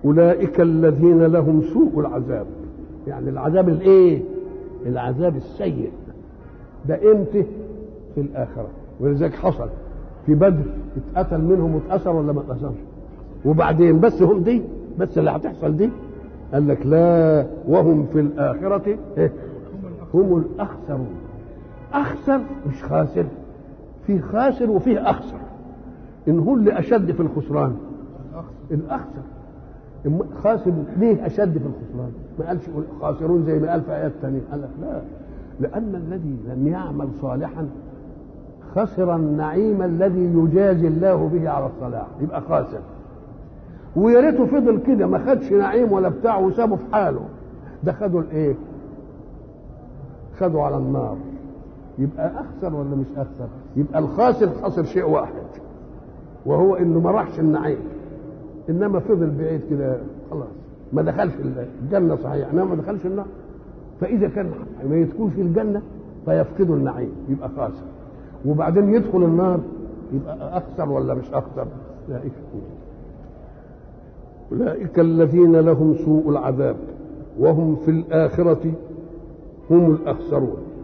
أولئك الذين لهم سوء العذاب يعني العذاب الايه العذاب السيء ده امتى في الآخرة ولذلك حصل في بدر اتقتل منهم واتأثر ولا ما اتأثرش وبعدين بس هم دي بس اللي هتحصل دي قال لك لا وهم في الآخرة إيه؟ هم الأخسرون أخسر مش خاسر في خاسر وفيه أخسر إن هو اللي أشد في الخسران الأخسر خاسر ليه أشد في الخسران ما قالش خاسرون زي ما قال في آيات ثانية قال لك لا لأن الذي لم يعمل صالحا خسر النعيم الذي يجازي الله به على الصلاح يبقى خاسر ويا ريته فضل كده ما خدش نعيم ولا بتاع وسابه في حاله ده خدوا الايه خدوا على النار يبقى اخسر ولا مش اخسر يبقى الخاسر خسر شيء واحد وهو انه ما راحش النعيم انما فضل بعيد كده خلاص ما دخلش الجنه صحيح انما ما دخلش النار فاذا كان ما يدخل في الجنه فيفقدوا النعيم يبقى خاسر وبعدين يدخل النار يبقى اخسر ولا مش اخسر اولئك اولئك الذين لهم سوء العذاب وهم في الاخره هم الاخسرون